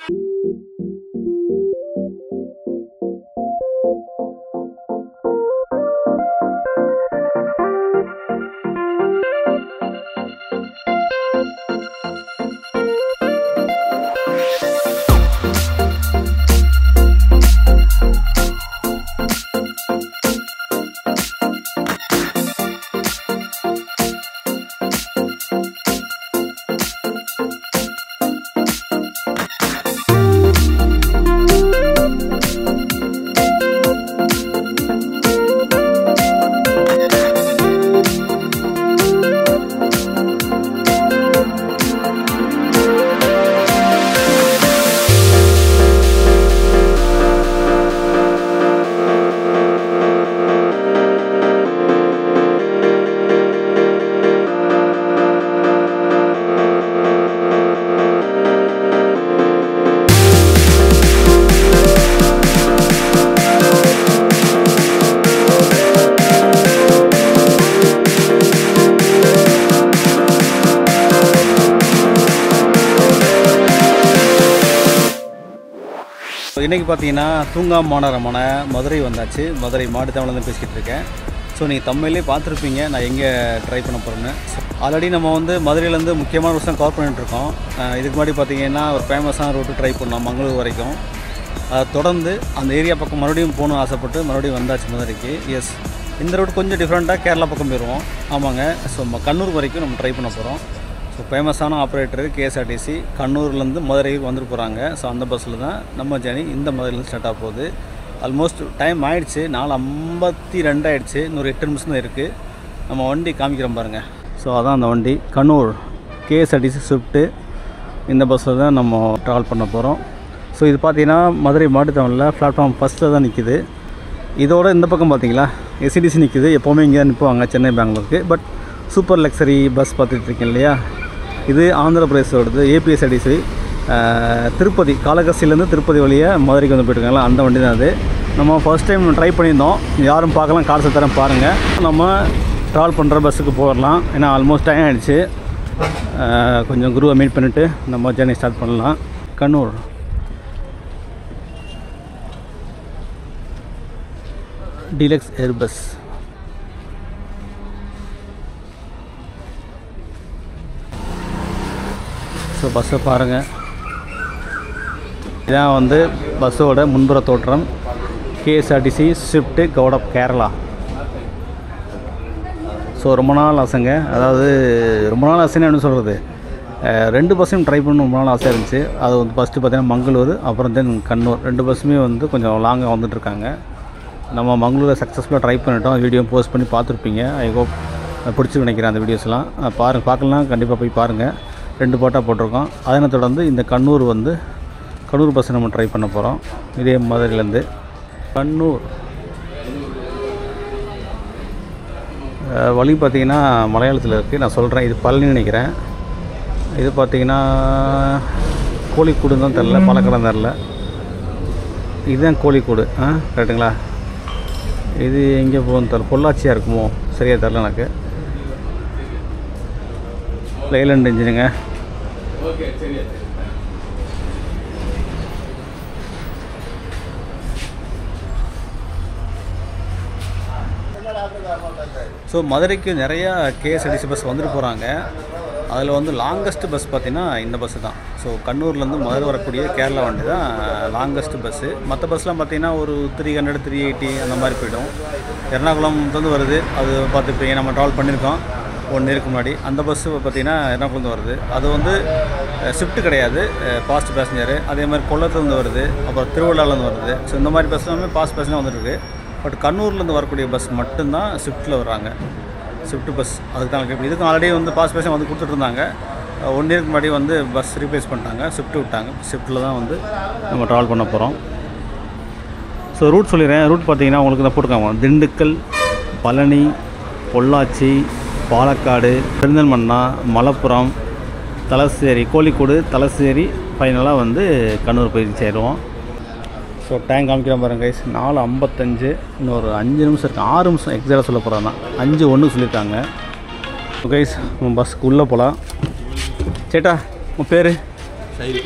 இன்றைக்கி பார்த்தீங்கன்னா தூங்காம மாநகரமான மதுரை வந்தாச்சு மதுரை மாட்டுத்தாவலேருந்து பேசிக்கிட்டு இருக்கேன் ஸோ நீங்கள் தமிழ்லேயே பார்த்துருப்பீங்க நான் எங்கே ட்ரை பண்ண போகிறேன்னு ஆல்ரெடி நம்ம வந்து மதுரையிலேருந்து முக்கியமான விஷயம் கவர் பண்ணிகிட்ருக்கோம் இதுக்கு முன்னாடி பார்த்தீங்கன்னா ஒரு ஃபேமஸான ரூட்டு ட்ரை பண்ணோம் மங்களூர் வரைக்கும் அதை தொடர்ந்து அந்த ஏரியா பக்கம் மறுபடியும் போகணும்னு ஆசைப்பட்டு மறுபடியும் வந்தாச்சு மதுரைக்கு எஸ் இந்த ரூட் கொஞ்சம் டிஃப்ரெண்ட்டாக கேரளா பக்கம் போயிடுவோம் ஆமாங்க ஸோ நம்ம கண்ணூர் வரைக்கும் நம்ம ட்ரை பண்ண போகிறோம் ஸோ ஃபேமஸான ஆப்ரேட்டர் கேஎஸ்ஆர்டிசி கண்ணூர்லேருந்து மதுரைக்கு வந்துட்டு போகிறாங்க ஸோ அந்த பஸ்ஸில் தான் நம்ம ஜேர்னி இந்த மதுரையிலேருந்து ஸ்டார்ட் ஆக போகுது ஆல்மோஸ்ட் டைம் ஆயிடுச்சு நாலு ஐம்பத்தி ரெண்டு ஆயிடுச்சு இன்னொரு எட்டு நிமிஷம் தான் இருக்குது நம்ம வண்டி காமிக்கிறோம் பாருங்கள் ஸோ அதான் அந்த வண்டி கண்ணூர் கேஎஸ்ஆர்டிசி ஸ்விஃப்ட்டு இந்த பஸ்ஸில் தான் நம்ம ட்ராவல் பண்ண போகிறோம் ஸோ இது பார்த்தீங்கன்னா மதுரை மாட்டுத்தாவணில் பிளாட்ஃபார்ம் ஃபஸ்ட்டில் தான் நிற்கிது இதோட இந்த பக்கம் பார்த்தீங்களா எஸ்சிடிசி நிற்கிது எப்போவுமே இங்கே தான் நிற்பவாங்க சென்னை பெங்களூருக்கு பட் சூப்பர் லக்ஸரி பஸ் பார்த்துட்டு இருக்கேன் இல்லையா இது ஆந்திர பிரதேசோடது ஏபிஎஸ்ஆர்டிசி திருப்பதி காலகஸ்திலேருந்து திருப்பதி வழியாக மதுரைக்கு வந்து போயிட்டுருக்காங்களா அந்த வண்டி தான் அது நம்ம ஃபர்ஸ்ட் டைம் ட்ரை பண்ணியிருந்தோம் யாரும் பார்க்கலாம் காசு தரேன் பாருங்கள் நம்ம ட்ராவல் பண்ணுற பஸ்ஸுக்கு போயிடலாம் ஏன்னா ஆல்மோஸ்ட் டைம் ஆகிடுச்சு கொஞ்சம் குருவை மீட் பண்ணிவிட்டு நம்ம ஜேர்னி ஸ்டார்ட் பண்ணலாம் Kannur deluxe air bus so பஸ்ஸை பாருங்கள் இதான் வந்து பஸ்ஸோட முன்புற தோற்றம் கேஎஸ்ஆர்டிசி ஸ்விஃப்ட்டு கவுட் ஆஃப் கேரளா ஸோ ரொம்ப நாள் ஆசைங்க அதாவது ரொம்ப நாள் ஆசைன்னு என்ன சொல்கிறது ரெண்டு பஸ்ஸையும் ட்ரை பண்ண ரொம்ப நாள் ஆசையாக இருந்துச்சு அது வந்து ஃபஸ்ட்டு பார்த்தீங்கன்னா மங்களூர் அப்புறம் தென் கண்ணூர் ரெண்டு பஸ்ஸுமே வந்து கொஞ்சம் லாங்காக வந்துட்டுருக்காங்க நம்ம மங்களூரை சக்ஸஸ்ஃபுல்லாக ட்ரை பண்ணிட்டோம் வீடியோ போஸ்ட் பண்ணி பார்த்துருப்பீங்க ஐ ஹோப் பிடிச்சி நினைக்கிறேன் அந்த வீடியோஸ்லாம் பாருங்கள் பார்க்கலாம் கண்டிப்பாக போய் பாருங்கள் ரெண்டு பாட்டாக போட்டிருக்கோம் அதனை தொடர்ந்து இந்த கண்ணூர் வந்து கண்ணூர் பஸ் நம்ம ட்ரை பண்ண போகிறோம் இதே மதுரையிலேருந்து கண்ணூர் அஹ் வழி பார்த்தீங்கன்னா மலையாளத்தில் இருக்குது நான் சொல்கிறேன் இது பழனி நினைக்கிறேன் இது பார்த்தீங்கன்னா கோழிக்கூடுன்னு தான் தெரில பழக்கடம் தெரில இதுதான் கோழிக்கூடு ஆ கரெக்டுங்களா இது எங்கே போகணும் தெரில பொள்ளாச்சியாக இருக்குமோ சரியாக தெரில எனக்கு லைலண்ட் இன்ஜினுங்க ஸோ மதுரைக்கு நிறையா கேஎஸ்ஆர்டிசி பஸ் வந்துட்டு போகிறாங்க அதில் வந்து லாங்கஸ்ட் பஸ் பார்த்தீங்கன்னா இந்த பஸ்ஸு தான் ஸோ கண்ணூர்லேருந்து மதுரை வரக்கூடிய கேரளா வண்டி தான் லாங்கஸ்ட் பஸ்ஸு மற்ற பஸ்லாம் பார்த்தீங்கன்னா ஒரு த்ரீ ஹண்ட்ரட் த்ரீ எயிட்டி அந்த மாதிரி போய்டும் எர்ணாகுளம் வந்து வருது அது பார்த்துப்பீங்க நம்ம ட்ராவல் பண்ணியிருக்கோம் ஒன் இயருக்கு முன்னாடி அந்த பஸ்ஸு பார்த்தீங்கன்னா எர்ணாகுளம் வருது அது வந்து ஷிஃப்ட் கிடையாது ஃபாஸ்ட் பேசஞ்சரு அதே மாதிரி கொல்லத்துலேருந்து வருது அப்புறம் திருவள்ளாலேருந்து வருது ஸோ இந்த மாதிரி பஸ் எல்லாமே ஃபாஸ்ட் பேசஞ்சர் வந்துருக்கு பட் கண்ணூர்லேருந்து வரக்கூடிய பஸ் மட்டும்தான் ஷிஃப்ட்டில் வர்றாங்க ஷிஃப்ட் பஸ் அதுக்கு தான் கேட்பேன் இதுக்கும் ஆல்ரெடி வந்து பாஸ் பேசன் வந்து கொடுத்துட்டு இருந்தாங்க ஒன் இயருக்கு முன்னாடி வந்து பஸ் ரீப்ளேஸ் பண்ணிட்டாங்க ஷிஃப்ட் விட்டாங்க ஷிஃப்ட்டில் தான் வந்து நம்ம ட்ராவல் பண்ண போகிறோம் ஸோ ரூட் சொல்லிடுறேன் ரூட் பார்த்தீங்கன்னா உங்களுக்கு தான் போட்டுருக்காங்க திண்டுக்கல் பழனி பொள்ளாச்சி பாலக்காடு பெருந்தல்மண்ணா மலப்புரம் தலசேரி கோழிக்கோடு தலசேரி ஃபைனலாக வந்து கண்ணூர் போய் சேருவோம் ஸோ டைம் காமிக்கிறேன் பாருங்க கைஸ் நாலு ஐம்பத்தஞ்சு இன்னொரு அஞ்சு நிமிஷம் இருக்குது ஆறு நிமிஷம் எக்ஸாக்டாக சொல்ல போகிறேன் தான் அஞ்சு ஒன்று சொல்லியிருக்காங்க கைஸ் பஸ்ஸுக்கு உள்ளே போகலாம் சேட்டா உன் பேர்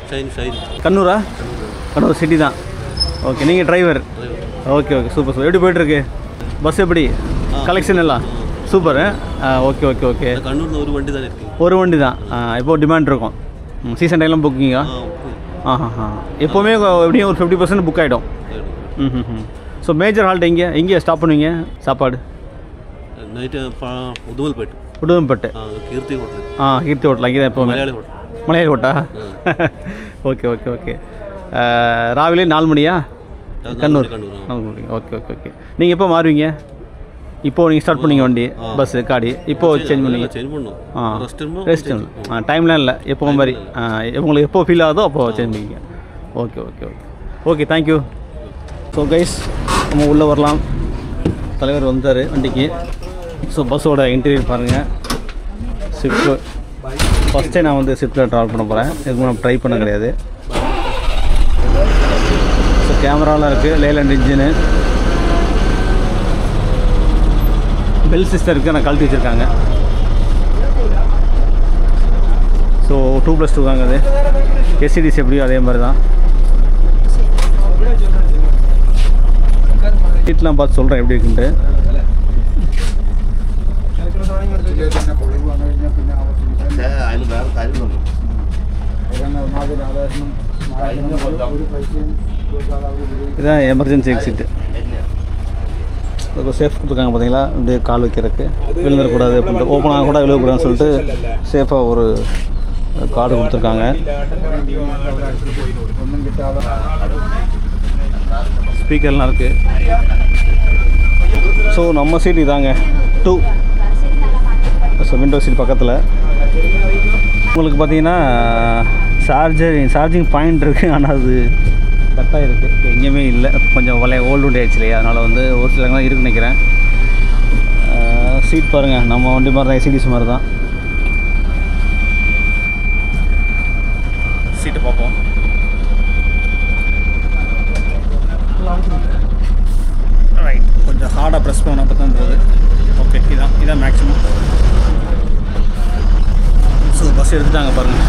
ஷைன் ஷைன் கண்ணூரா கண்ணூர் சிட்டி தான் ஓகே நீங்கள் driver okay okay super super எப்படி போயிட்டுருக்கு பஸ் எப்படி கலெக்ஷன் எல்லாம் சூப்பர் ஓகே ஓகே ஓகே கண்ணூரில் ஒரு வண்டி தானே இருக்கு ஒரு வண்டி தான் இப்போ டிமாண்ட் இருக்கும் சீசன் டைம்லாம் புக்கிங்கா ஆ ஆஹா ஆ எப்போவுமே எப்படியும் ஒரு ஃபிஃப்டி பர்சன்ட் புக் ஆகிடும் ம் ம் ம் ஸோ மேஜர் ஹால்ட் எங்கே எங்கே ஸ்டாப் பண்ணுவீங்க சாப்பாடு நைட்டு உதுமல்பேட்டு உடுவம்பட்டு ஆ கீர்த்தி ஹோட்டல் ஆ கீர்த்தி ஹோட்டல் அங்கே தான் எப்போவுமே Malayali hotel Malayali hotel okay okay okay ராவிலே நாலு மணியா கண்ணூர் கண்ணூர் ஆ. நாலு மணி ஓகே ஓகே ஓகே நீங்கள் எப்போ மாறுவீங்க இப்போ நீங்கள் ஸ்டார்ட் பண்ணீங்க வண்டி பஸ்ஸு காடி இப்போ சேஞ்ச் பண்ணீங்க சேஞ்ச் பண்ணோம் ஆ ரெஸ்ட் ரூமும் ரெஸ்ட் ஆ டைம்லாம் இல்லை எப்போ மாதிரி ஆ, உங்களுக்கு எப்போ ஃபீல் ஆகுதோ அப்போ சேஞ்ச் பண்ணிக்கங்க okay okay okay okay thank you so guys நம்ம உள்ளே வரலாம் தலைவர் வந்தார் வண்டிக்கு ஸோ பஸ்ஸோட இன்டீரியர் பாருங்கள் ஸ்விஃப்ட் ஃபஸ்ட்டே நான் வந்து ஸ்விஃப்ட்டில் ட்ராவல் பண்ண போகிறேன் இதுக்கு நான் ட்ரை பண்ண கிடையாது ஸோ கேமராலாம் இருக்குது லேலண்ட் இன்ஜினு பெல் சிஸ்டர் இருக்குது நான் கழட்டி வச்சுருக்காங்க ஸோ டூ ப்ளஸ் டூ தாங்க அது எஸ்சிடிசி எப்படியோ அதே மாதிரி தான் சீட்லாம் பார்த்து சொல்கிறேன் எப்படி இருக்குன்ட்டு അതിന് വേറെ കാര്യങ്ങളുണ്ട് இதான் எமர்ஜென்சி எக்ஸிட்டு இப்போ சேஃப் கொடுத்துருக்காங்க பார்த்தீங்களா இப்படியே கால் வைக்கிறதுக்கு விழுந்துடக்கூடாது அப்படின்ட்டு ஓப்பன் ஆக கூட விழுகக்கூடாதுன்னு சொல்லிட்டு சேஃபாக ஒரு கார்டு கொடுத்துருக்காங்க ஸ்பீக்கர்லாம் இருக்குது ஸோ நம்ம சீட் இதாங்க டூ ஸோ விண்டோ சீட் பக்கத்தில் உங்களுக்கு பார்த்தீங்கன்னா சார்ஜர் சார்ஜிங் பாயிண்ட் இருக்குது ஆனால் அது கட்டாக இருக்குது எங்கேயுமே இல்லை கொஞ்சம் வலைய ஓல்டு வண்டி ஆயிடுச்சு இல்லையா அதனால் வந்து ஒரு சில இடங்கள் இருக்குன்னு நினைக்கிறேன் சீட் பாருங்கள் நம்ம வண்டி மாதிரி தான் எசிடிஸ் மாதிரி தான் சீட்டு பார்ப்போம் ரைட் கொஞ்சம் ஹார்டாக ப்ரெஸ் பண்ண அப்போ தான் போகுது ஓகே இதான் இதான் மேக்ஸிமம் ஸோ பஸ் எடுத்துட்டாங்க பாருங்கள்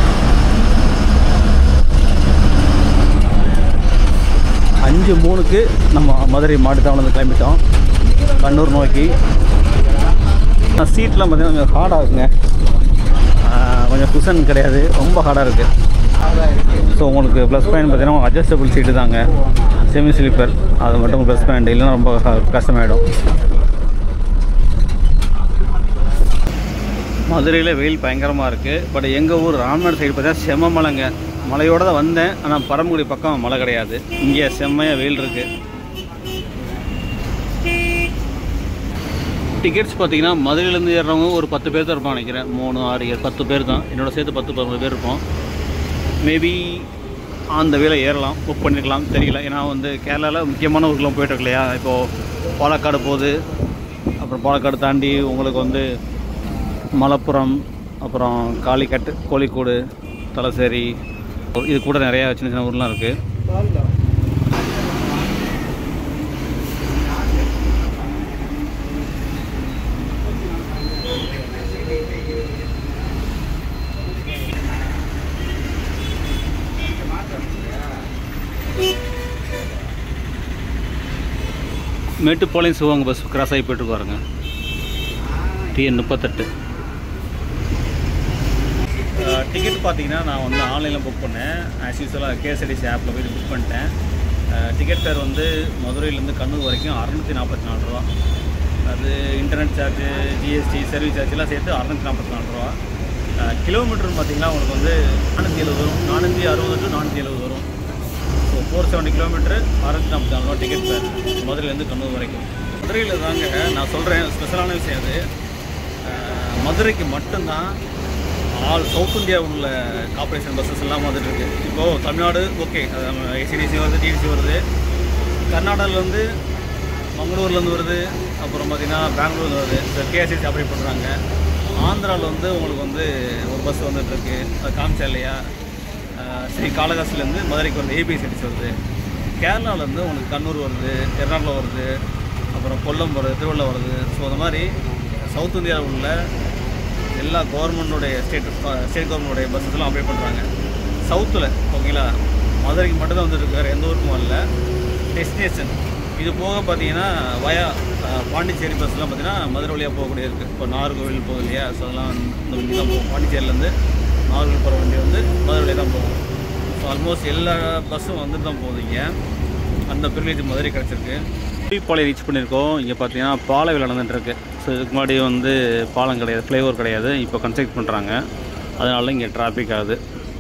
அஞ்சு மூணுக்கு நம்ம மதுரை மாட்டுத்தாவளந்து கிளம்பிட்டோம் கண்ணூர் நோக்கி சீட்லாம் பார்த்தீங்கன்னா கொஞ்சம் ஹார்டாக இருக்குங்க ஆஹ் கொஞ்சம் குஷன் கிடையாது ரொம்ப ஹார்டாக இருக்குது ஸோ உங்களுக்கு ப்ளஸ் பாயிண்ட் பார்த்தீங்கன்னா அட்ஜஸ்டபிள் சீட்டு தாங்க செமி ஸ்லீப்பர் அது மட்டும் ப்ளஸ் பாயிண்ட் இல்லைன்னா ரொம்ப க- கஷ்டமாயிடும் மதுரையில் வெயில் பயங்கரமாக இருக்குது பட் எங்கள் ஊர் ராமநாடு சைடு பார்த்தா செம்ம மலைங்க மலையோட தான் வந்தேன் ஆனால் பரமக்குடி பக்கம் மழை கிடையாது இங்கே செம்மையாக வெயில் இருக்குது டிக்கெட்ஸ் பார்த்தீங்கன்னா மதுரையிலேருந்து ஏறுறவங்க ஒரு பத்து பேர் தான் இருப்பான் நினைக்கிறேன் மூணு ஆறு ஏழு பத்து பேர் தான் என்னோட சேர்த்து பத்து பதினொரு பேர் இருப்போம் மேபி அந்த வேலை ஏறலாம் புக் பண்ணிருக்கலாம் தெரியல ஏன்னா வந்து கேரளாவில் முக்கியமான ஊருக்குலாம் போயிட்டு இல்லையா இப்போது பாலக்காடு போகுது அப்புறம் பாலக்காடு தாண்டி உங்களுக்கு வந்து மலப்புரம் அப்புறம் காளிக்கட்டு கோழிக்கூடு தலசேரி இது கூட நிறையா சின்ன சின்ன ஊர்லாம் இருக்குது மேட்டுப்பாளையம் சிவகங்கை பஸ் கிராஸ் ஆகி போயிட்டு பாருங்க டிஎன் முப்பத்தெட்டு டிக்கெட் பார்த்தீங்கன்னா நான் வந்து ஆன்லைனில் புக் பண்ணேன் ஆஸ் யூஸ்வலாக கேஎஸ்ஆர்டிசி ஆப்பில் போய் புக் பண்ணிட்டேன் டிக்கெட் ஃபேர் வந்து மதுரையிலேருந்து கண்ணூர் வரைக்கும் அறநூற்றி நாற்பத்தி நாலு ரூபா அது இன்டர்நெட் சார்ஜு ஜிஎஸ்டி சர்வீஸ் சார்ஜெலாம் சேர்த்து அறநூற்றி நாற்பத்தி நாலு ரூபா கிலோமீட்டர் பார்த்தீங்கன்னா உங்களுக்கு வந்து நானூற்றி எழுபது வரும் நானூற்றி அறுபது டு நானூற்றி எழுபது வரும் ஸோ ஃபோர் செவன்ட்டி கிலோமீட்டர் அறுநூத்தி நாற்பத்தி நாலு ரூபா டிக்கெட் ஃபேர் மதுரையிலேருந்து கண்ணூர் வரைக்கும் மதுரையில் தாங்க நான் சொல்கிறேன் ஸ்பெஷலான விஷயம் அது அஹ், மதுரைக்கு மட்டும்தான் ஆல் சவுத் இந்தியா உள்ள கார்பரேஷன் பஸ்ஸஸ் எல்லாம் வந்துட்டு இருக்கு இப்போது தமிழ்நாடு ஓகே ஏசிடிசி வருது டிடிசி வருது கர்நாடகாவிலேருந்து மங்களூர்லேருந்து வருது அப்புறம் பார்த்தீங்கன்னா பெங்களூர்ல வருது இந்த கேஎஸ்சிசி ஆப்ரேட் பண்ணுறாங்க ஆந்திராவில் வந்து உங்களுக்கு வந்து ஒரு பஸ் வந்துட்டு இருக்கு அது காமிச்சா இல்லையா அஹ் ஸ்ரீ காளகாசிலேருந்து மதுரைக்கு வருது ஏபிஎஸ்சிடிசி வருது கேரளாவிலேருந்து உங்களுக்கு கண்ணூர் வருது எர்ணாகுளம் வருது அப்புறம் கொல்லம் வருது திருவள்ளம் வருது ஸோ அந்த மாதிரி சவுத் இந்தியாவில் உள்ள எல்லா கவர்மெண்ட்டுடைய ஸ்டேட் ஸ்டேட் கவர்மெண்ட்டுடைய பஸ்ஸஸ்லாம் ஆப்ரேட் பண்ணுறாங்க சவுத்தில் ஓகேங்களா மதுரைக்கு மட்டும்தான் வந்துருக்கு வேறு எந்த ஊருக்கும் வரல டெஸ்டினேஷன் இது போக பார்த்தீங்கன்னா வயா அஹ், பாண்டிச்சேரி பஸ்லாம் பார்த்தீங்கன்னா மதுரை வழியாக போகக்கூடிய இருக்குது இப்போ நாகர்கோவில் போகுது இல்லையா ஸோ அதெல்லாம் இந்த வண்டி தான் போகும் பாண்டிச்சேரியிலேருந்து நாகர்கோவில் போகிற வண்டி வந்து மதுரை வழியாக தான் போகும் ஸோ ஆல்மோஸ்ட் எல்லா பஸ்ஸும் வந்துட்டு தான் போகுதுங்க அந்த ப்ரிவிலேஜ் மதுரை கிடச்சிருக்கு குடிப்பாளையம் ரீச் பண்ணியிருக்கோம் இங்கே பார்த்தீங்கன்னா பாலை வேலை நடந்துட்டுருக்கு ஸோ இதுக்கு முன்னாடி வந்து பாலம் கிடையாது ஃப்ளைஓவர் கிடையாது இப்போ கன்ஸ்ட்ரக்ட் பண்ணுறாங்க அதனால இங்கே டிராஃபிக் ஆகுது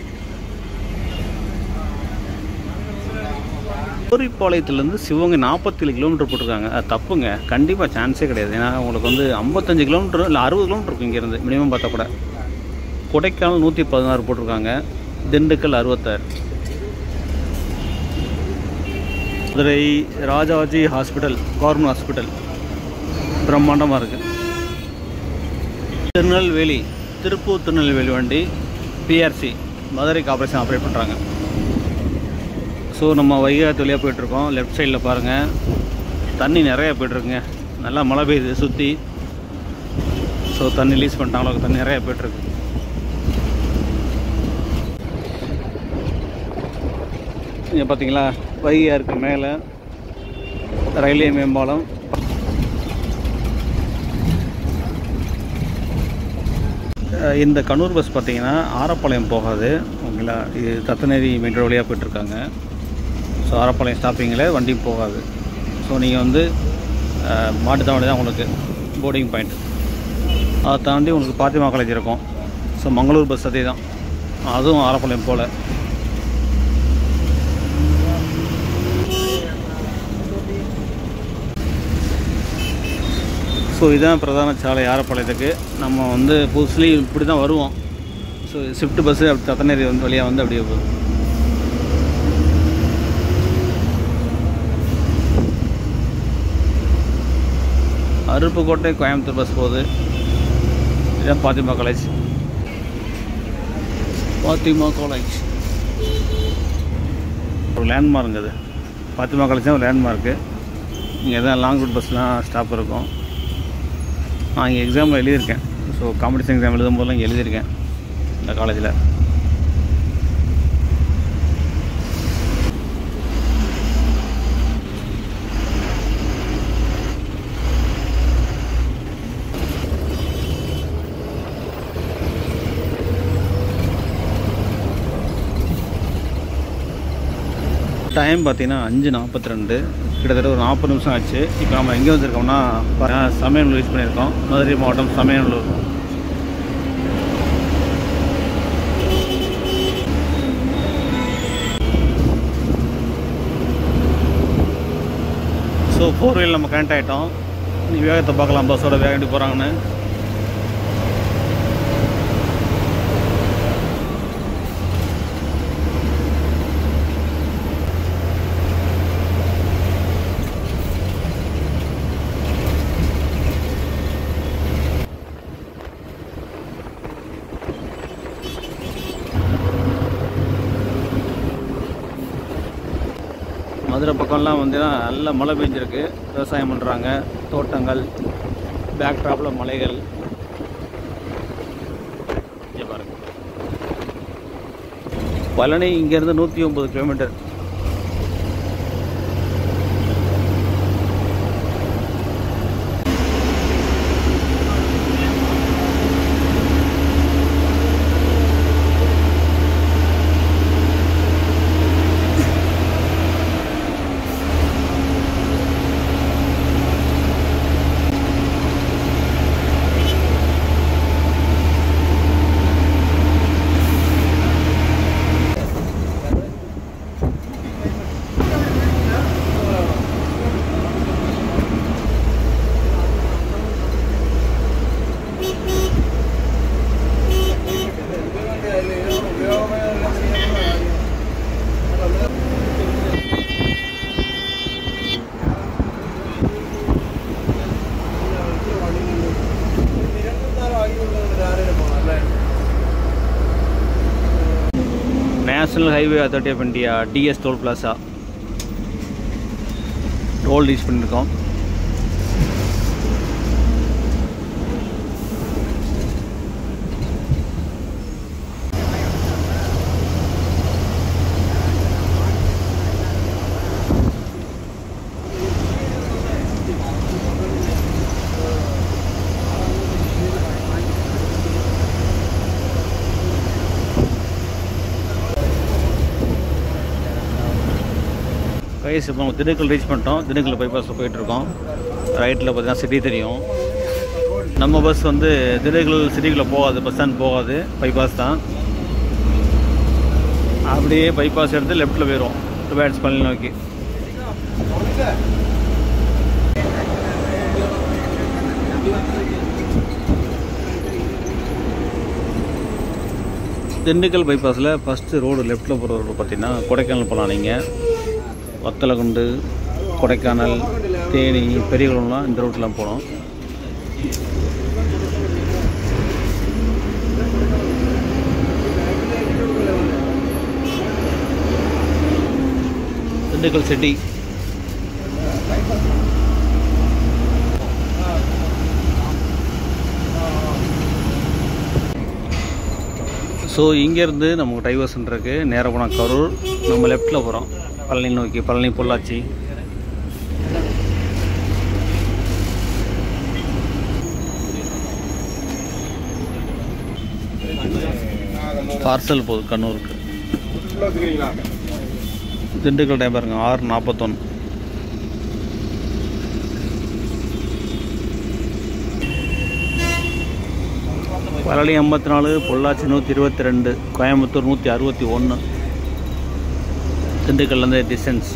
கோரிப்பாளையத்துலேருந்து சிவகங்கை நாற்பத்தேழு கிலோமீட்டர் போட்டிருக்காங்க அது தப்புங்க கண்டிப்பாக சான்ஸே கிடையாது ஏன்னா உங்களுக்கு வந்து ஐம்பத்தஞ்சு கிலோமீட்டர் இல்லை அறுபது கிலோமீட்டர் இருக்கும் இங்கேருந்து மினிமம் பார்த்தா கூட கொடைக்கானல் நூற்றி பதினாறு போட்டிருக்காங்க திண்டுக்கல் அறுபத்தாறு Madurai Rajaji hospital government hospital பிரம்மாண்டமாக இருக்குது திருநெல்வேலி திருப்பூர் திருநெல்வேலி வண்டி பிஆர்சி மதுரை கார்பரேஷன் ஆப்ரேட் பண்ணுறாங்க ஸோ நம்ம வைகாத்து வழியாக போயிட்டுருக்கோம் லெஃப்ட் சைடில் பாருங்கள் தண்ணி நிறையா போயிட்டுருக்குங்க நல்லா மழை பெய்யுது சுற்றி ஸோ தண்ணி ரிலீஸ் பண்ணிட்டாங்களோ தண்ணி நிறையா போயிட்டுருக்கு இங்கே பார்த்தீங்களா வைகையாக இருக்கு மேலே ரயில்வே மேம்பாலம் அஹ் இந்த கண்ணூர் பஸ் பார்த்தீங்கன்னா ஆரப்பாளையம் போகாது ஓகேங்களா இது தத்தநேரி மெட்ரோ வழியாக போயிட்டுருக்காங்க ஸோ ஆரப்பாளையம் ஸ்டாப்பிங்கில் வண்டியும் போகாது ஸோ நீங்கள் வந்து அஹ், மாட்டுத்தாவணி தான் உங்களுக்கு போர்டிங் பாயிண்ட் அதை தாண்டி உங்களுக்கு பாத்திமா காலேஜ் இருக்கும் ஸோ மங்களூர் பஸ் அதே தான் அதுவும் ஆரப்பாளையம் போல் ஸோ இதுதான் பிரதான சாலை ஆரப்பாளையத்துக்கு நம்ம வந்து புதுசுலேயும் இப்படி தான் வருவோம் ஸோ ஷிஃப்ட் பஸ்ஸு அப்படி தத்தநேரி வந்து வழியாக வந்து அப்படியே போகுது அருப்புக்கோட்டை கோயம்புத்தூர் பஸ் போகுது இதுதான் பாத்திமா காலேஜ் பாத்திமா காலேஜ் ஒரு லேண்ட்மார்க் அது பாத்திமா காலேஜ் தான் ஒரு லேண்ட்மார்க்கு இங்கே தான் லாங் ரூட் பஸ்லாம் ஸ்டாப் இருக்கும் நான் இங்கே எக்ஸாமில் எழுதியிருக்கேன் ஸோ காம்படிஷன் எக்ஸாம் எழுதும் போதெல்லாம் இங்கே எழுதியிருக்கேன் இந்த காலேஜில் டைம் பார்த்தீங்கன்னா அஞ்சு நாற்பத்தி ரெண்டு கிட்டத்தட்ட ஒரு நாற்பது நிமிஷம் ஆச்சு இப்போ நம்ம எங்கே வந்திருக்கோம்னா பாருங்க, சமயநல்லூர் யூஸ் பண்ணியிருக்கோம் மதுரை மாவட்டம் சமயநல்லூர் ஸோ ஃபோர் வீல் நம்ம கனெக்ட் ஆகிட்டோம் நீ வேகத்தை பார்க்கலாம் பஸ்ஸோட வேகம் எப்படி போகிறாங்கன்னு மதுரை பக்கம்லாம் வந்து நல்ல மழை பெஞ்சிருக்கு விவசாயம் பண்ணுறாங்க தோட்டங்கள் பேக் ட்ராப்பில் மலைகள் இங்க பாருங்க பழனி இங்கேருந்து நூற்றி ஒம்பது kilometre national highway authority of India டிஎஸ் டோல் பிளாசா டோல் ரீச் பண்ணியிருக்கோம் கைஸ் இப்போ நம்ம திண்டுக்கல் ரீச் பண்ணிட்டோம் திண்டுக்கல் பைபாஸில் போயிட்டுருக்கோம் ரைட்டில் பார்த்தீங்கன்னா சிட்டி தெரியும் நம்ம பஸ் வந்து திண்டுக்கல் சிட்டிக்குள்ளே போகாது பஸ் ஸ்டாண்ட் போகாது பைபாஸ் தான் அப்படியே பைபாஸ் எடுத்து லெஃப்ட்டில் போயிடும் டுபேட்ஸ் பள்ளி நோக்கி திண்டுக்கல் பைபாஸில் ஃபஸ்ட்டு ரோடு லெஃப்ட்டில் போகிற ரோடு பார்த்தீங்கன்னா கொடைக்கானல் போகலாம் நீங்கள் வத்தலகுண்டு கொடைக்கானல் தேனி பெரியகுளம்லாம் இந்த ரூட்லாம் போகணும் திண்டுக்கல் சிட்டி ஸோ இங்கேருந்து நமக்கு டைவர்ஷன் இருக்குது நேராக போனால் கரூர் நம்ம லெஃப்ட்டில் போகிறோம் பழனி நோக்கி பழனி பொள்ளாச்சி பார்சல் போகுது கண்ணூருக்கு திண்டுக்கல் டைம் பாருங்க ஆறு நாற்பத்தொன்று பழனி ஐம்பத்தி நாலு பொள்ளாச்சி நூற்றி இருபத்தி ரெண்டு கோயம்புத்தூர் நூற்றி அறுபத்தி ஒன்று திண்டுக்கல்லேருந்து டிஸ்டன்ஸ்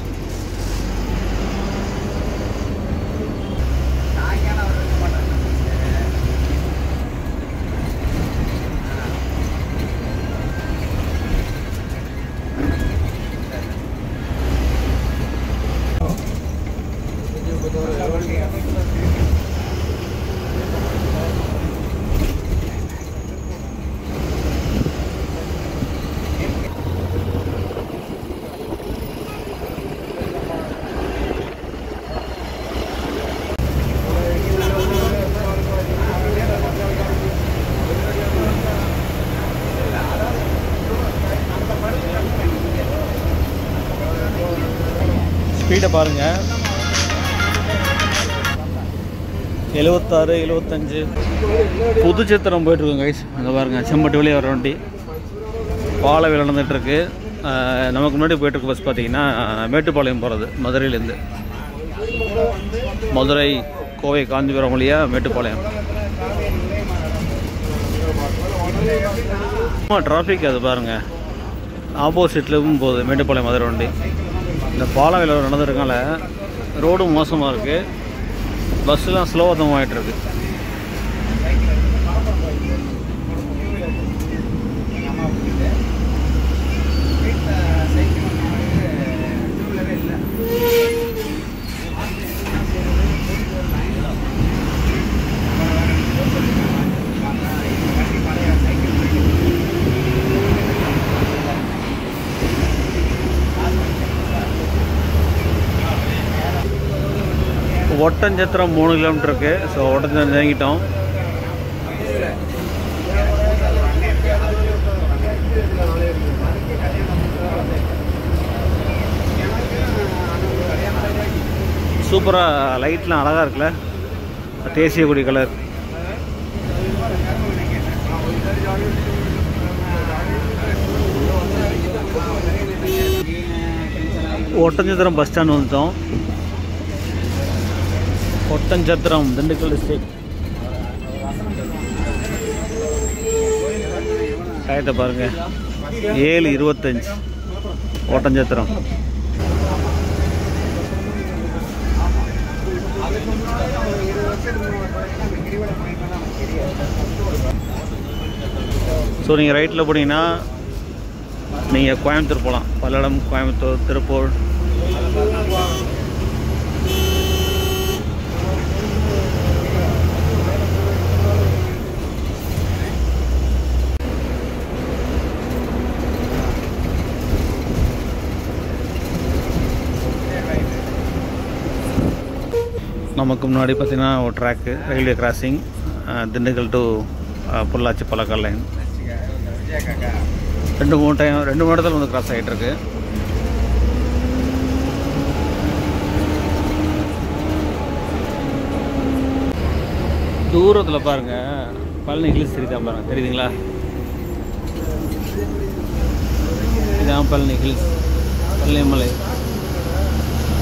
ஸ்பீடை பாருங்கள் எழுபத்தாறு எழுபத்தஞ்சு புது சித்திரம் போயிட்டுருக்கோம் கைஸ் அங்கே பாருங்கள் செம்பட்டு வழியாக வர வண்டி பாலவில் நடந்துகிட்ருக்கு நமக்கு முன்னாடி போயிட்டுருக்கு பஸ் பார்த்தீங்கன்னா மேட்டுப்பாளையம் போகிறது மதுரையிலேருந்து மதுரை கோவை காஞ்சிபுரம் வழியாக மேட்டுப்பாளையம் டிராஃபிக் அது பாருங்கள் ஆப்போசிட்லேயும் போகுது மேட்டுப்பாளையம் மதுரை வண்டி இந்த பாலவில் நடந்துருக்கனால ரோடும் மோசமாக இருக்குது பஸ்ஸுலாம் ஸ்லோவாக தான் ஆகிட்டு இருக்கு ஒட்டஞ்சத்திரம் மூணு கிலோமீட்டர் இருக்குது ஸோ ஒட்டஞ்சத்திரம் இறங்கிட்டோம் சூப்பராக லைட்லாம் அழகாக இருக்குல்ல தேசிய கொடி கலர் ஒட்டஞ்சத்திரம் பஸ் ஸ்டாண்ட் வந்துட்டோம் ஒட்டஞ்சத்திரம் திண்டுக்கல் டிஸ்ட்ரிக்ட் டயத்தை பாருங்க ஏழு இருபத்தஞ்சு ஒட்டஞ்சத்திரம் ஸோ நீங்கள் ரைட்டில் போனீங்கன்னா நீங்கள் கோயம்புத்தூர் போகலாம் பல்லடம் கோயம்புத்தூர் திருப்பூர் நமக்கு முன்னாடி பார்த்தீங்கன்னா ஒரு track railway crossing Dindigul to Pollachi பழக்கால் லைன் ரெண்டு மூணு டைம் ரெண்டு மூணு இடத்துல வந்து கிராஸ் ஆகிட்டு இருக்கு தூரத்தில் பாருங்க பழனி ஹில்ஸ் தெரியுதா பாருங்க தெரியுதுங்களா இதான் பழனி ஹில்ஸ் பழனிமலை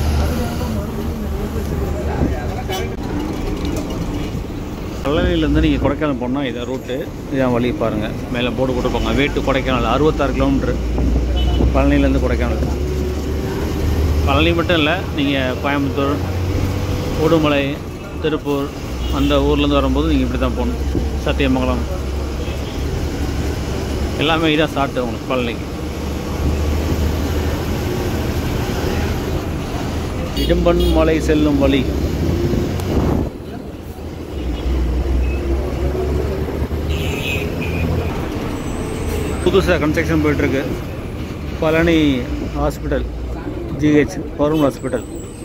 பழனியிலேருந்து நீங்கள் கொடைக்கானல் போனால் இதான் ரூட்டு இதான் வழி பாருங்கள் மேலே போர்டு போட்டுருப்பாங்க வேட்டு கொடைக்கானல் அறுபத்தாறு கிலோமீட்ரு பழனியிலேருந்து கொடைக்கானல் பழனி மட்டும் இல்லை நீங்கள் கோயம்புத்தூர் உடுமலை திருப்பூர் அந்த ஊர்லேருந்து வரும்போது நீங்கள் இப்படி தான் போகணும் சத்தியமங்கலம் எல்லாமே இதான் ஸ்டார்ட் உங்களுக்கு பழனிக்கு இடும்பன் மலை செல்லும் வழி புதுசாக கன்ஸ்ட்ரக்ஷன் போயிட்டுருக்கு Palani hospital GH government hospital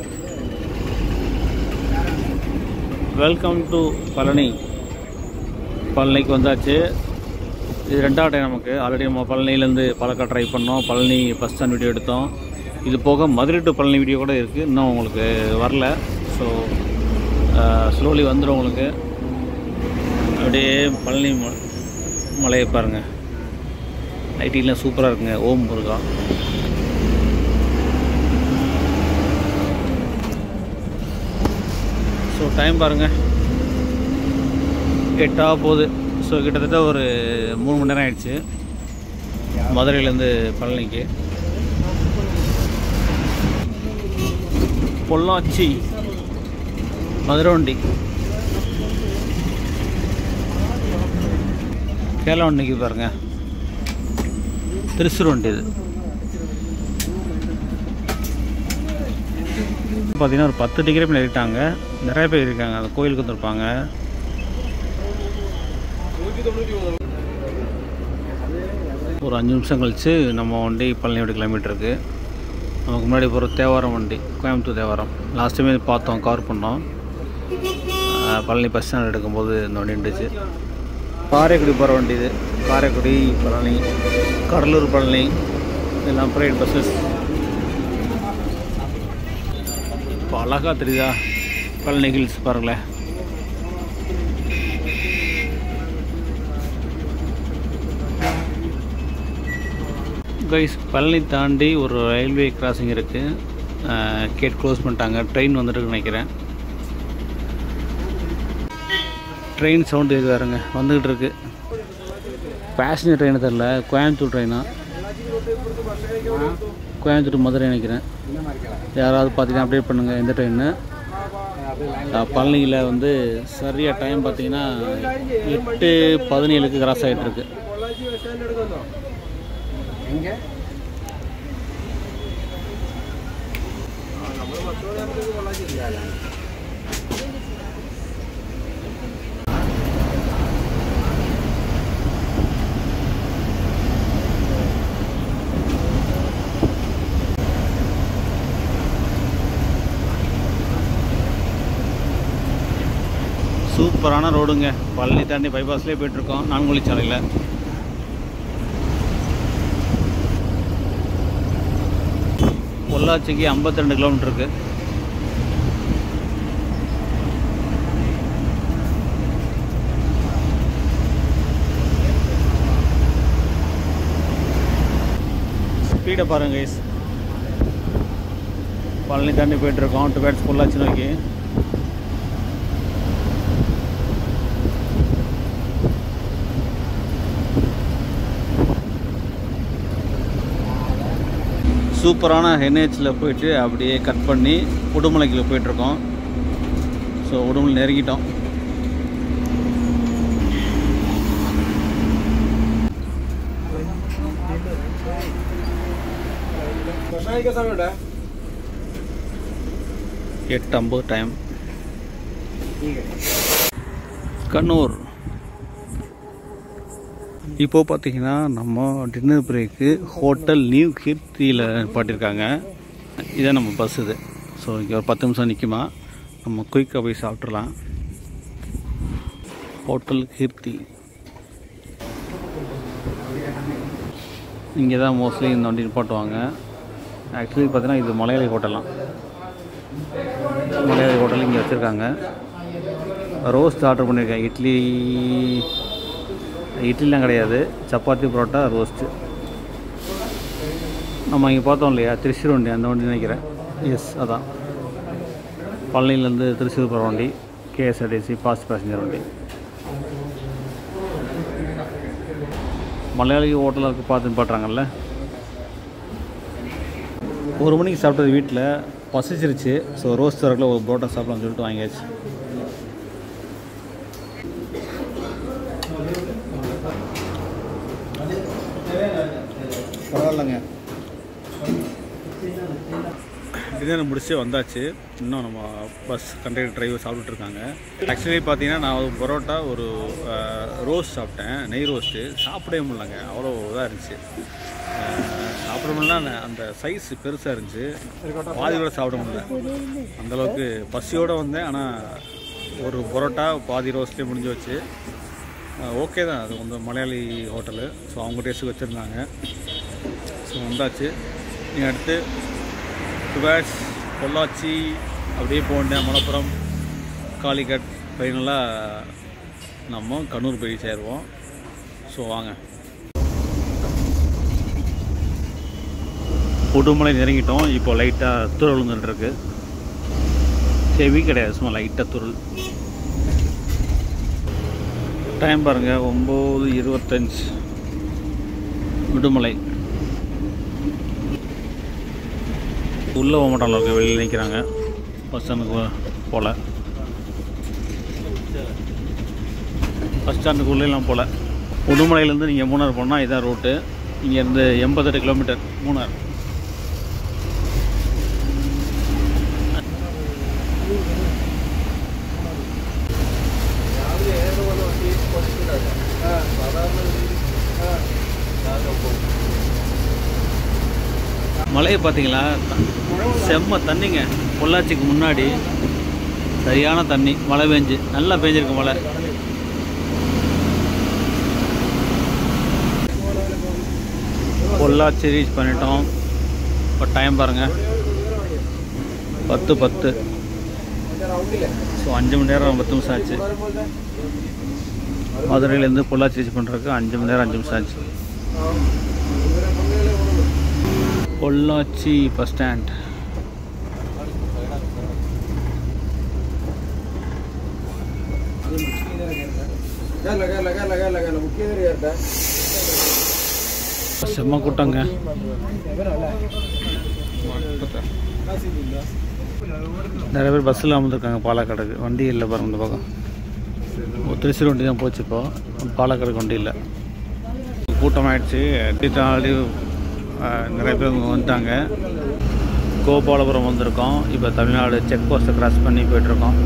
welcome to Palani பழனிக்கு வந்தாச்சு இது ரெண்டாவது டைம் நமக்கு ஆல்ரெடி நம்ம பழனிலேருந்து பாலக்காடு ட்ரை பண்ணோம் பழனி பஸ் ஸ்டாண்ட் வீடியோ எடுத்தோம் இது போக மதுரை டு பழனி வீடியோ கூட இருக்குது இன்னும் உங்களுக்கு வரல ஸோ ஸ்லோலி வந்துடும் உங்களுக்கு அப்படியே பழனி ம- மலையை பாருங்கள் லைட்டிங்லாம் சூப்பராக இருக்குங்க ஓம் முருகா ஸோ டைம் பாருங்கள் எட்டாக போகுது ஸோ கிட்டத்தட்ட ஒரு மூணு மணி நேரம் ஆயிடுச்சு மதுரையிலேருந்து பழனிக்கு பொள்ளாச்சி மதுரை வண்டி கேரளா வண்டிக்கு பாருங்க திருச்சூர் வண்டி இது பார்த்தீங்கன்னா ஒரு பத்து டிகிரி மேலே ஏறிட்டாங்க நிறைய பேர் இருக்காங்க அந்த கோயிலுக்கு வந்திருப்பாங்க ஒரு அஞ்சு நிமிஷம் கழித்து நம்ம வண்டி பழனியோட கிலோமீட்டருக்கு நமக்கு முன்னாடி போகிற தேவாரம் வண்டி கோயம்புத்தூர் தேவாரம் லாஸ்ட் டைமே பார்த்தோம் கவர் பண்ணோம் அஹ் பழனி பஸ் ஸ்டாண்ட் எடுக்கும்போது இந்த வண்டி இருந்துச்சு காரைக்குடி போகிற வண்டி இது காரைக்குடி பழனி கடலூர் பழனி இதெல்லாம் ப்ரைவேட் பஸ்ஸஸ் இப்போ அழகாக தெரியுதா பழனி ஹில்ஸ் பாருங்களேன் கைஸ் பழனி தாண்டி ஒரு ரயில்வே கிராசிங் இருக்குது கேட் க்ளோஸ் பண்ணிட்டாங்க ட்ரெயின் வந்துட்டு நினைக்கிறேன் ட்ரெயின் சவுண்டு கேட்குறாருங்க வந்துக்கிட்டு இருக்கு பேசஞ்சர் ட்ரெயின் தெரில கோயம்புத்தூர் ட்ரெயினா கோயம்புத்தூர் மதுரை நினைக்கிறேன் யாராவது பார்த்தீங்கன்னா அப்டேட் பண்ணுங்கள் எந்த ட்ரெயின்னு பழனியில் வந்து சரியாக டைம் பார்த்தீங்கன்னா எட்டு பதினேழுக்கு கிராஸ் ஆகிட்டு இருக்கு சூப்பரான ரோடுங்க பழனி தாண்டி பைபாஸ்லேயே போயிட்டுருக்கோம் நான்குழி சாலையில் பொள்ளாச்சிக்கு 52 ரெண்டு கிலோமீட்டர் இருக்கு ஸ்பீடை பாருங்க கைஸ் பழனி தாண்டி போயிட்டுருக்கோம் டுபேட்ஸ் பொள்ளாச்சி நோக்கி சூப்பரான என்ஹெச்சில் போயிட்டு அப்படியே கட் பண்ணி உடுமலைக்கு போயிட்டுருக்கோம் ஸோ உடுமலை நெருங்கிட்டோம் எட்டு ஐம்பது டைம் கண்ணூர் இப்போ பார்த்தீங்கன்னா நம்ம டின்னர் பிரேக்கு ஹோட்டல் நியூ கீர்த்தியில் பாட்டிருக்காங்க இதான் நம்ம பஸ் இது ஸோ இங்கே ஒரு பத்து நிமிஷம் நிற்குமா நம்ம குயிக்காக போய் சாப்பிட்றலாம் ஹோட்டல் கீர்த்தி இங்கே தான் மோஸ்ட்லி இந்த வண்டி நிப்பாட்டுவாங்க ஆக்சுவலி பார்த்தீங்கன்னா இது மலையாளி ஹோட்டலாம் மலையாளி ஹோட்டல் இங்கே வச்சுருக்காங்க ரோஸ்ட் ஆர்டர் பண்ணியிருக்கேன் இட்லி இட்லிலாம் கிடையாது சப்பாத்தி பரோட்டா ரோஸ்ட்டு நம்ம இங்கே பார்த்தோம் இல்லையா திருச்சூர் வண்டி அந்த வண்டி நினைக்கிறேன் எஸ் அதான் பழனிலேருந்து திருச்சூர் போகிற வண்டி கேஎஸ்ஆர்டிசி பாஸ்ட் பேசஞ்சர் வண்டி மலையாளி ஹோட்டலில் இருக்க பார்த்து பாட்டுறாங்கல்ல ஒரு மணிக்கு சாப்பிட்டது வீட்டில் பசிச்சிருச்சு ஸோ ரோஸ் தரக்கில் ஒரு புரோட்டா சாப்பிடலாம்னு சொல்லிட்டு வாங்கியாச்சு பரவாயில்லைங்க டின்னர் முடிச்சு வந்தாச்சு இன்னும் நம்ம பஸ் கண்டக்டர் டிரைவர் சாப்பிட்டுருக்காங்க ஆக்சுவலி பார்த்தீங்கன்னா நான் ஒரு பரோட்டா ஒரு ரோஸ்ட் சாப்பிட்டேன் நெய் ரோஸ்ட்டு சாப்பிடவே முடியலங்க அவ்வளோ இதாக இருந்துச்சு அஹ், சாப்பிட முடியல அந்த சைஸ் பெருசாக இருந்துச்சு பாதி கூட சாப்பிட முடியல அந்தளவுக்கு பசியோடு வந்தேன் ஆனால் ஒரு பரோட்டா பாதி ரோஸ்ட்லேயே முடிஞ்சு வச்சு ஓகே தான் அது வந்து மலையாளி ஹோட்டலு ஸோ அவங்க டேஸ்ட்டுக்கு வச்சுருந்தாங்க ஸோ வந்தாச்சு நீ அடுத்து டுவேட்ஸ் பொள்ளாச்சி அப்படியே போனேன் மலப்புரம் காளிகட் ஃபைனலாக நம்ம கண்ணூர் போய் சேருவோம் ஸோ வாங்க உடுமலை நெருங்கிட்டோம் இப்போ லைட்டாக துருள் வந்துட்டுருக்கு ஹெவி கிடையாது சும்மா லைட்டாக துருள் டைம் பாருங்கள் ஒம்பது இருபத்தஞ்சி விடுமலை உள்ளே போக மாட்டாங்க இருக்க வெளியில் நிற்கிறாங்க பஸ் ஸ்டாண்டுக்கு போகல பஸ் ஸ்டாண்டுக்கு உள்ளேலாம் போகல உடுமலையிலேருந்து நீங்கள் மூணார் போனால் இதான் ரூட்டு இங்கேருந்து எண்பத்தெட்டு கிலோமீட்டர் மூணார் மலையை பார்த்தீங்களா செம்ம தண்ணிங்க பொள்ளாச்சிக்கு முன்னாடி சரியான தண்ணி மழை பெஞ்சு நல்லா பெஞ்சிருக்கு மழை பொள்ளாச்சி ரீச் பண்ணிட்டோம் இப்போ டைம் பாருங்கள் பத்து பத்து ஸோ அஞ்சு மணி நேரம் பத்து நிமிஷம் ஆச்சு மதுரையிலேருந்து பொள்ளாச்சி ரீச் பண்ணுறதுக்கு அஞ்சு மணி நேரம் அஞ்சு நிமிஷம் ஆச்சு பொள்ளாச்சி பஸ் ஸ்டாண்ட் செம்ம கூட்டங்க நிறைய பேர் பஸ்ஸில் அமர்ந்துருக்காங்க பாலக்காடுக்கு வண்டி இல்லை பாருங்க இந்த பக்கம் ஒரு திருச்சி வண்டி தான் போச்சு இப்போ பாலக்காடுக்கு வண்டி இல்லை கூட்டமாயிடுச்சு ஆல்ரெடி நிறைய பேர் இங்க வந்துட்டாங்க கோபாலபுரம் வந்திருக்கோம் இப்போ தமிழ்நாடு செக் போஸ்ட்டை கிராஸ் பண்ணி போயிட்டுருக்கோம்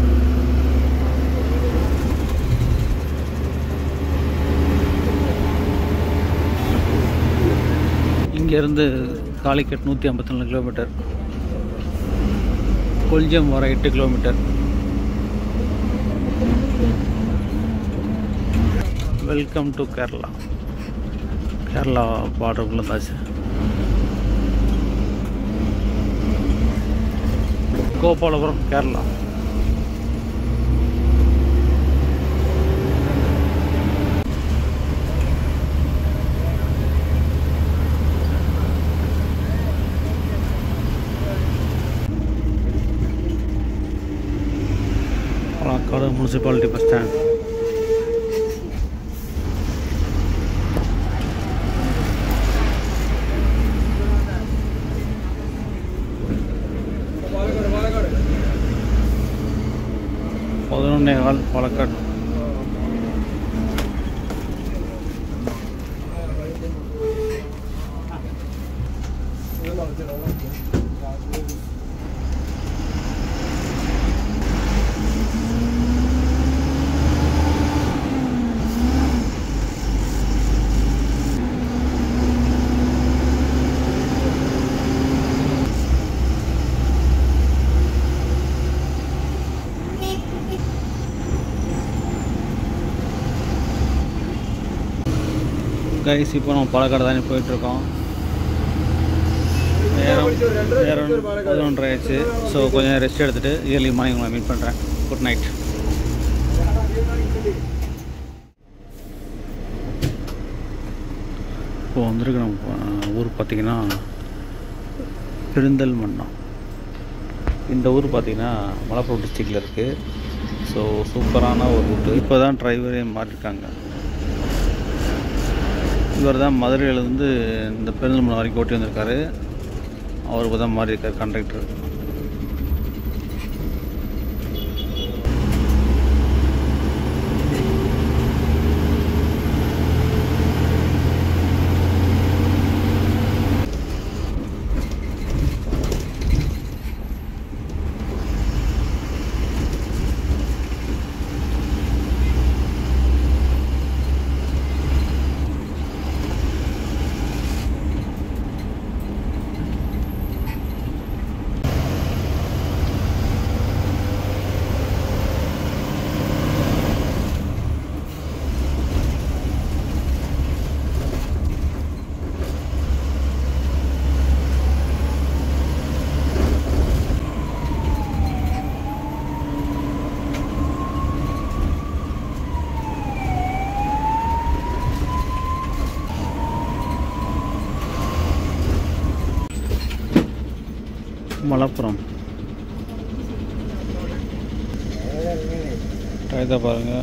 இங்கேருந்து காலிக்கட் நூற்றி ஐம்பத்தி நாலு கிலோமீட்டர் கொல்ஜம் வர எட்டு kilometre welcome to Kerala Kerala பார்டருக்குள்ள தாச்சு Gopalapuram Kerala Palakkad municipality bus stand பதினொன்னே கால் பாலக்காடு கைஸ் இப்போ நம்ம பாலக்காடு தானே போயிட்டுருக்கோம் நேரம் நேரம் பதினொன்றரை ஆயிடுச்சு ஸோ கொஞ்சம் ரெஸ்ட் எடுத்துகிட்டு இயர்லி மார்னிங் உங்களை மீட் பண்ணுறேன் குட் நைட் இப்போ வந்திருக்கு நம்ம அஹ், ஊர் பார்த்திங்கன்னா பெருந்தல்மண்ணா இந்த ஊர் பார்த்திங்கன்னா மலப்புரம் டிஸ்ட்ரிக்டில் இருக்குது ஸோ சூப்பரான ஒரு ரூட்டு இப்போ தான் டிரைவரே மாறியிருக்காங்க இவர் தான் மதுரையிலேருந்து இந்த பெருந்தமலை வரைக்கும் ஓட்டி வந்திருக்காரு அவருக்கு தான் மாறி இருக்கார் கண்டக்டர் மலப்புரம் டயத்தை பாருங்கள்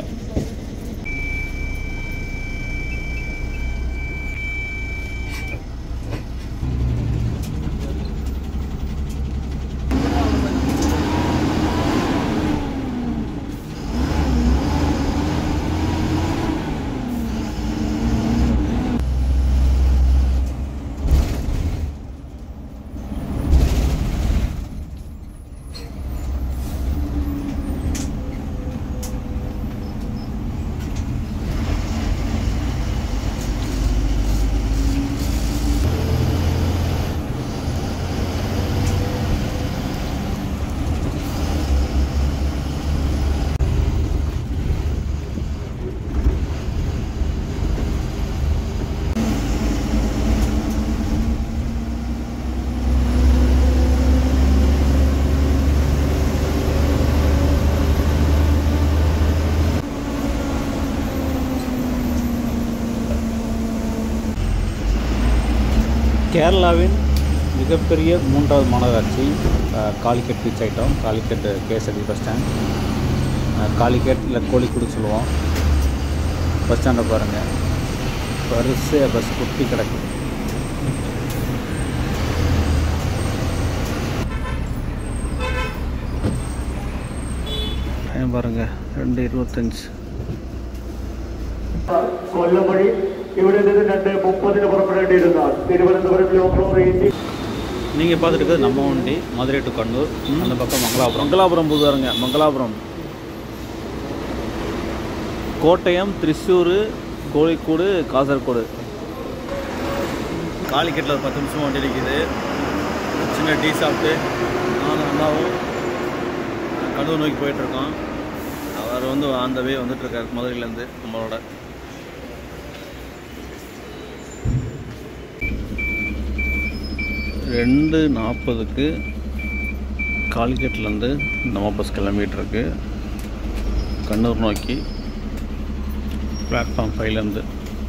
கேரளாவின் மிகப்பெரிய மூன்றாவது மாநகராட்சி அஹ், Calicut beach item Calicut KSRT bus stand அஹ், காலிக்கட் இல்லை கோழிக்கூடு சொல்லுவோம் பஸ் ஸ்டாண்டை பாருங்கள் வரிசையாக பஸ் குட்டி கிடக்கு டைம் பாருங்கள் ரெண்டு இருபத்தஞ்சி കൊല്ലം വഴി ഇവിടെ നിന്ന് രണ്ട് മുപ്പതിന് പുറപ്പെടേണ്ടിയിരുന്ന തിരുവനന്തപുരം ലോക്കൽ റേഞ്ച് நீங்கள் பார்த்துட்டு இருக்கிறது நம்ம வண்டி மதுரை டு கண்ணூர் அந்த பக்கம் மங்களாபுரம் மங்களாபுரம் புதுவாருங்க மங்களாபுரம் கோட்டயம் திருச்சூர் கோழிக்கூடு காசர்கோடு காலிக்கட்டில் ஒரு பத்து நிமிஷம் வண்டி நிற்கிது சின்ன டீ சாப்பிட்டு நானும் அண்ணாவும் கண்ணூர் நோக்கி போயிட்டுருக்கோம் அவர் வந்து அந்த வே வந்துட்டுருக்கார் மதுரையிலேருந்து நம்மளோட ரெண்டு நாற்பதுக்கு காலிக்கட்லேருந்து நம்ம பஸ் கிளம்பிகிட்டு இருக்கு கண்ணூர் நோக்கி பிளாட்ஃபார்ம் ஃபைவ்லேருந்து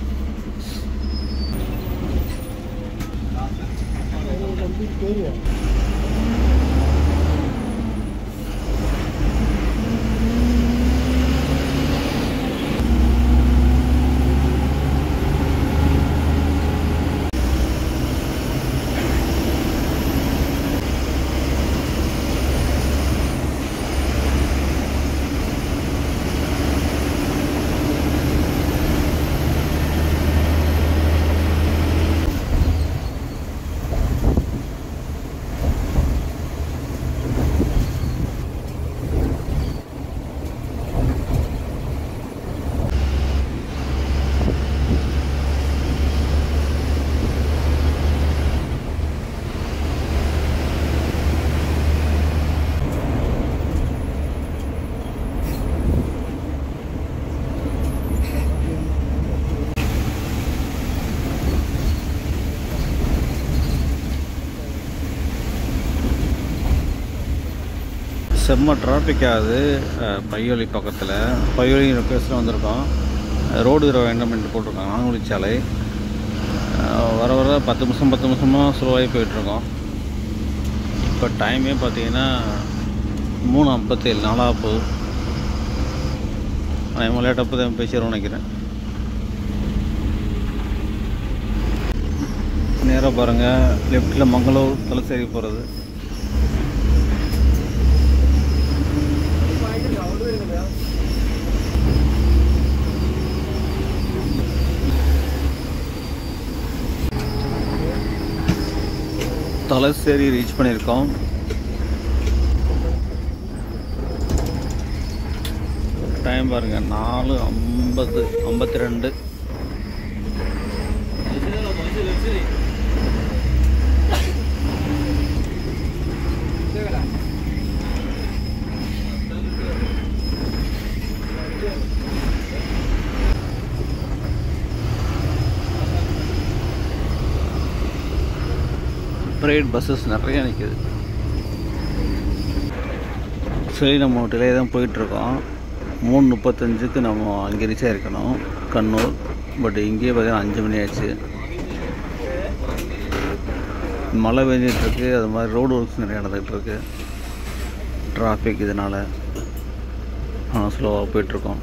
செம்ம டிராஃபிக் ஆகுது அஹ், பையோலி பக்கத்தில் பையோலி லொக்கேஷனில் வந்திருக்கோம் ரோடு என்வரன்மெண்ட் போட்டிருக்காங்க நாங்குழி சாலை அஹ், வர வர பத்து நிமிஷம் பத்து நிமிஷமாக ஸ்லோவாகி போயிட்டுருக்கோம் இப்போ டைமே பார்த்தீங்கன்னா மூணு ஐம்பத்தேழு நாளாக போகுது நான் லேட்டாக தான் பேசிடுவோம் நினைக்கிறேன் நேராக பாருங்கள் லெஃப்ட்டில் மங்களூர் தலசேரி போகிறது தலசேரி ரீச் பண்ணியிருக்கோம் டைம் பாருங்க நாலு ஐம்பது ஐம்பத்தி ரெண்டு ப்ரைவேட் பஸ்ஸஸ் நிறைய நிற்கிது சரி நம்ம டிலே தான் போயிட்டுருக்கோம் மூணு முப்பத்தஞ்சுக்கு நம்ம அங்கே ரீச் ஆகிருக்கணும் கண்ணூர் பட் இங்கேயே பார்த்தீங்கன்னா அஞ்சு மணி ஆச்சு மழை பெஞ்சிட்ருக்கு அது மாதிரி ரோடு ஒர்க்ஸ் நிறைய நடந்துகிட்டு இருக்கு டிராஃபிக் இதனால் ஸ்லோவாக போயிட்டுருக்கோம்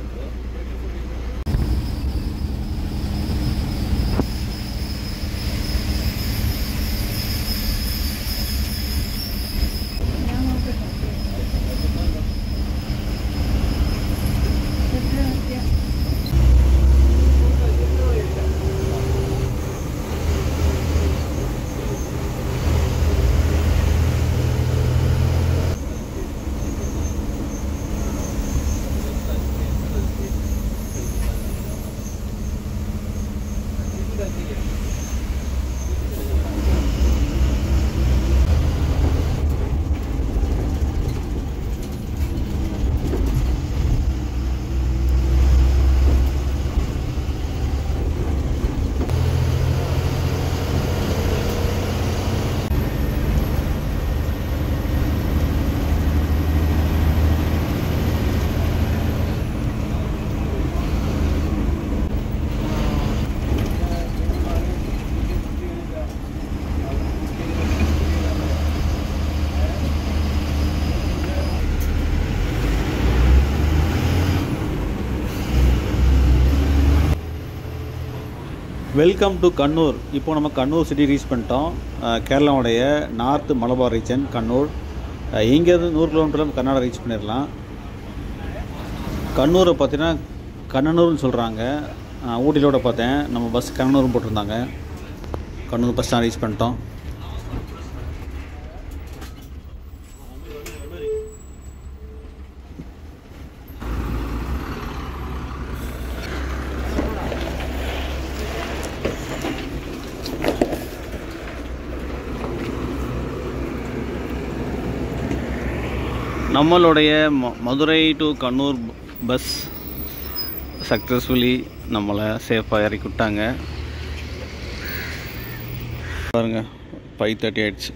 வெல்கம் டு கண்ணூர் இப்போ நம்ம கண்ணூர் சிட்டி ரீச் பண்ணிட்டோம் அஹ் கேரளாவுடைய நார்த் மலபார் ரீஜன் கண்ணூர் அஹ் இங்கேருந்து நூறு கிலோமீட்டர் கர்நாடகா ரீச் பண்ணிடலாம் கண்ணூரை பார்த்தீங்கன்னா கண்ணனூர்னு சொல்கிறாங்க ஊட்டிலோட பார்த்தேன் நம்ம பஸ் கண்ணனூர்னு போட்டிருந்தாங்க கண்ணூர் பஸ் ஸ்டாண்ட் ரீச் பண்ணிட்டோம் நம்மளுடைய ம- Madurai to Kannur bus successfully நம்மளை சேஃபாக இறக்கி விட்டாங்க பாருங்க ஃபைவ் தேர்ட்டி ஆயிடுச்சு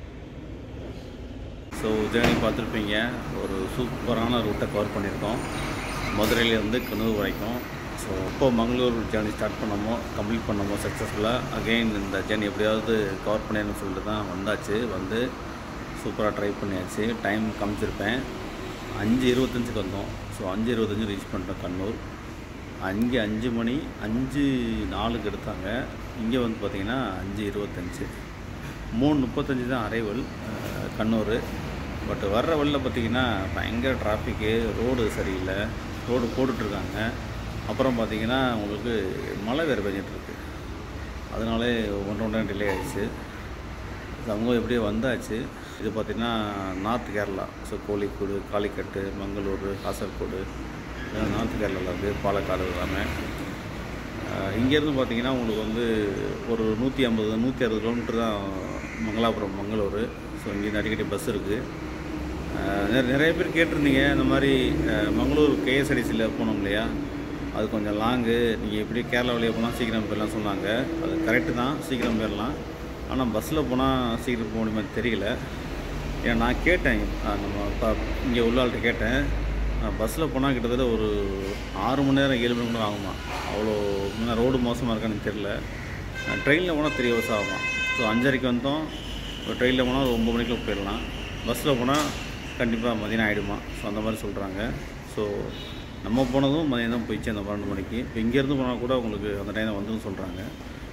ஸோ ஜேர்னி பார்த்துருப்பீங்க ஒரு சூப்பரான ரூட்டை கவர் பண்ணியிருக்கோம் மதுரையிலேருந்து கண்ணூர் வரைக்கும் ஸோ எப்போ மங்களூர் ஜேர்னி ஸ்டார்ட் பண்ணமோ கம்ப்ளீட் பண்ணமோ சக்ஸஸ்ஃபுல்லாக அகெயின் இந்த ஜேர்னி எப்படியாவது கவர் பண்ணிடணும்னு சொல்லிட்டு தான் வந்தாச்சு வந்து சூப்பராக ட்ரை பண்ணியாச்சு டைம் காமிச்சிருப்பேன் அஞ்சு இருபத்தஞ்சுக்கு வந்தோம் ஸோ அஞ்சு இருபத்தஞ்சு ரீச் பண்ணிட்டோம் கண்ணூர் அங்கே அஞ்சு மணி அஞ்சு நாலுக்கு எடுத்தாங்க இங்கே வந்து பார்த்திங்கன்னா அஞ்சு இருபத்தஞ்சு மூணு முப்பத்தஞ்சு தான் அரைவல் கண்ணூர் பட் வர்ற வழியில் பார்த்திங்கன்னா பயங்கர டிராஃபிக்கு ரோடு சரியில்லை ரோடு போட்டுட்ருக்காங்க அப்புறம் பார்த்திங்கன்னா உங்களுக்கு மழை வேறு பெஞ்சிட்ருக்கு அதனாலே ஒன்றரை ஒன்றரை டிலே ஆயிடுச்சு அவங்க எப்படியோ வந்தாச்சு இது பார்த்திங்கன்னா நார்த் கேரளா ஸோ கோழிக்கோடு காளிக்கட்டு மங்களூர் காசர்கோடு இதெல்லாம் நார்த் கேரளாவில் இருக்குது பாலக்காடு எல்லாமே அஹ் இங்கேருந்து பார்த்தீங்கன்னா உங்களுக்கு வந்து ஒரு நூற்றி ஐம்பது நூற்றி அறுபது கிலோமீட்டர் தான் மங்களாபுரம் மங்களூர் ஸோ இங்கேருந்து அடிக்கடி பஸ் இருக்குது நிறைய பேர் கேட்டிருந்தீங்க இந்த மாதிரி அஹ், மங்களூர் கேஎஸ்ஆர்டிசியில் போனோம் இல்லையா அது கொஞ்சம் லாங்கு நீங்கள் எப்படி கேரளா வழியாக போனால் சீக்கிரம் போயிடலாம் சொன்னாங்க அது கரெக்டு தான் சீக்கிரம் போயிடலாம் ஆனால் பஸ்ஸில் போனால் சீக்கிரம் போக முடியுமா தெரியல ஏன்னா நான் கேட்டேன் அஹ், நம்ம இப்போ இங்கே உள்ள ஆள்கிட்ட கேட்டேன் பஸ்ஸில் போனால் கிட்டத்தட்ட ஒரு ஆறு மணி நேரம் ஏழு மணி நேரம் ஆகுமா அவ்வளோ இன்னும் ரோடு மோசமாக இருக்கான்னு எனக்கு தெரியல ட்ரெயினில் போனால் த்ரீ ஹவர்ஸ் ஆகுமா ஸோ அஞ்சரைக்கு வந்தோம் ட்ரெயினில் போனால் ஒரு ஒம்பது மணிக்குள்ள போயிடலாம் பஸ்ஸில் போனால் கண்டிப்பாக மதியம் ஆகிடுமா ஸோ அந்த மாதிரி சொல்கிறாங்க ஸோ நம்ம போனதும் மதியம் தான் போயிடுச்சு அந்த பன்னெண்டு மணிக்கு இப்போ இங்கேருந்து போனால் கூட உங்களுக்கு அந்த டைம் வந்துன்னு சொல்கிறாங்க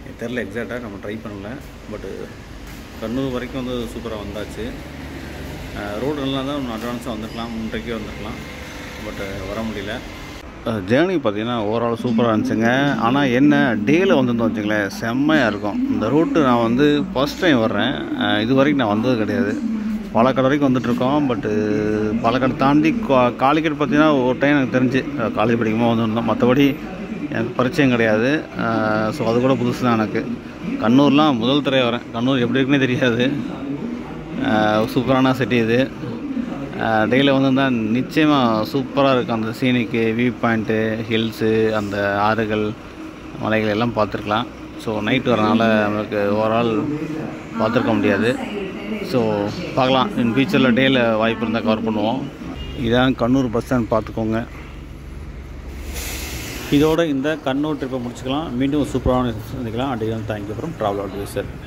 எனக்கு தெரில எக்ஸாக்டாக நம்ம ட்ரை பண்ணல பட்டு கண்ணூர் வரைக்கும் வந்து சூப்பராக வந்தாச்சு ரோடு நல்லா தான் ஒன்று அட்வான்ஸாக வந்துருக்கலாம் முன்றைக்கே வந்துருக்கலாம் பட் வர முடியல ஜேர்னி பார்த்தீங்கன்னா ஓவரால் சூப்பராக இருந்துச்சுங்க ஆனால் என்ன டேயில் வந்திருந்தோம் வச்சுங்களேன் செம்மையாக இருக்கும் இந்த ரூட்டு நான் வந்து ஃபஸ்ட் டைம் வர்றேன் அஹ் இது வரைக்கும் நான் வந்தது கிடையாது பாலக்காடு வரைக்கும் வந்துட்டுருக்கோம் பட்டு பாலக்காடு தாண்டி கா- காலிக்கட் பார்த்தீங்கன்னா ஒரு டைம் எனக்கு தெரிஞ்சு காலேஜ் படிக்கும்போது வந்திருந்தோம் மற்றபடி எனக்கு பரிச்சயம் கிடையாது ஸோ அது கூட புதுசு தான் எனக்கு கண்ணூர்லாம் முதல் தடவை வரேன் கண்ணூர் எப்படி இருக்குன்னே தெரியாது அஹ் சூப்பரான சிட்டி இது டெய்லியில் வந்திருந்தா நிச்சயமாக சூப்பராக இருக்கும் அந்த சீனிக்கு வியூ பாயிண்ட்டு ஹில்ஸு அந்த ஆறுகள் மலைகள் எல்லாம் பார்த்துருக்கலாம் ஸோ நைட் வரனால நமக்கு ஓவரால் பார்த்துருக்க முடியாது ஸோ பார்க்கலாம் இன் ஃபியூச்சரில் டேயில் வாய்ப்பு இருந்தால் கவர் பண்ணுவோம் இதான் கண்ணூர் பஸ் ஸ்டாண்ட் பார்த்துக்கோங்க இதோட இந்த கண்ணூர் ட்ரிப்பை முடிச்சுக்கலாம் மீண்டும் ஒரு சூப்பரான சந்திக்கலாம் and thank you from travel advisor